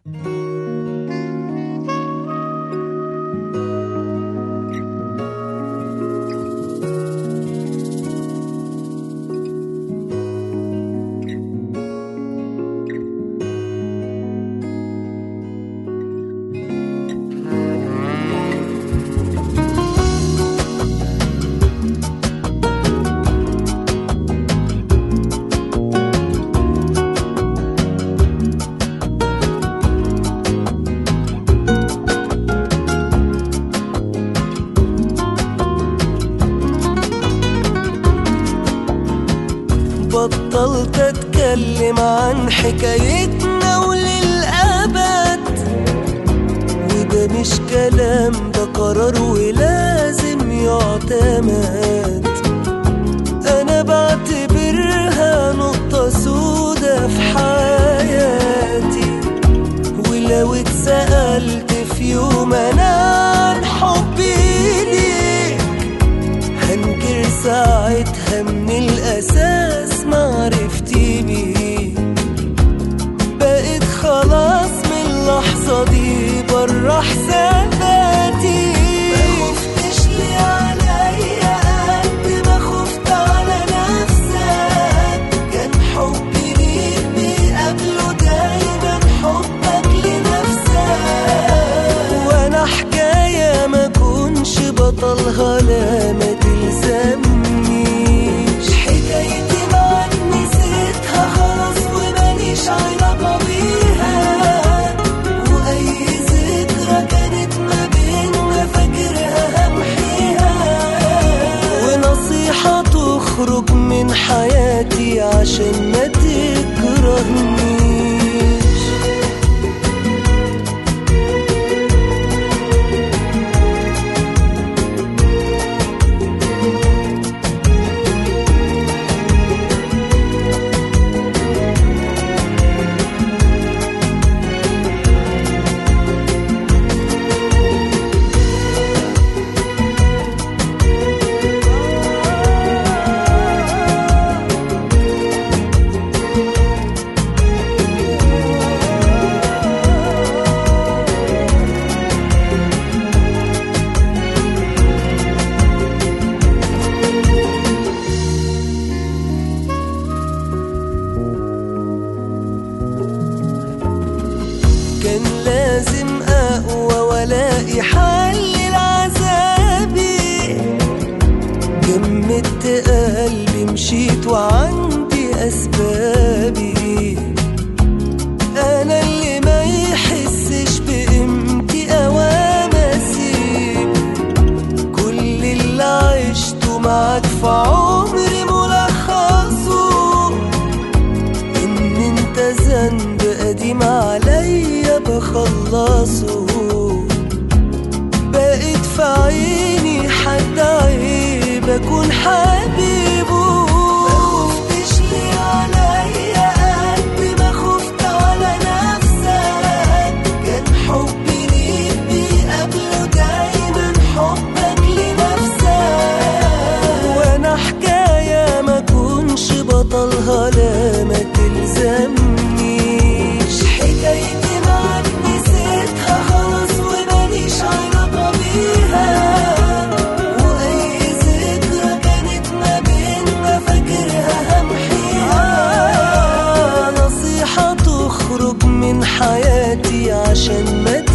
بطلت اتكلم عن حكايتنا وللأبد وده مش كلام ده قرار ولازم يعتمد انا بعتبرها نقطة سودة في حياتي ولو اتسألت في يوم انا عن حبي ليك هنكر ساعتها من الأساس معرفتي بيك بقيت خلاص من اللحظة دي بره حساباتي ما خفتش ليه عليا قد ما خفت على نفسك كان حبي ليك بيقابله دايما حبك لنفسك وانا حكاية ما كنش بطلها لا ما تلزمنيش حكايتي معاك نسيتها خلاص وماليش علاقة بيها وأي ذكرى كانت ما بينا فاكرها همحيها ونصيحة تخرج من حياتي عشان ما تكرهنيش كان لازم اقوى والاقي حل لعذابي جمدت قلبي مشيت وعندي اسبابي انا اللي ما يحسش بقيمتي اوام اسيب كل اللي عشته معاك في عمري ملخصه ان انت ذنب قديم عليا بخلصه بقيت في عيني حد عيب اكون حبيبه ما خفتش ليه عليا قد ما خفت على نفسك كان حبي ليك بيقابله دايما حبك لنفسك وانا حكاية ما كنش بطلها لا ما تلزمنيش حكايتي معاك نسيتها خلاص وماليش علاقة بيها وأي ذكرى كانت ما بينا فاكرها همحيها نصيحة تخرج من حياتي عشان ما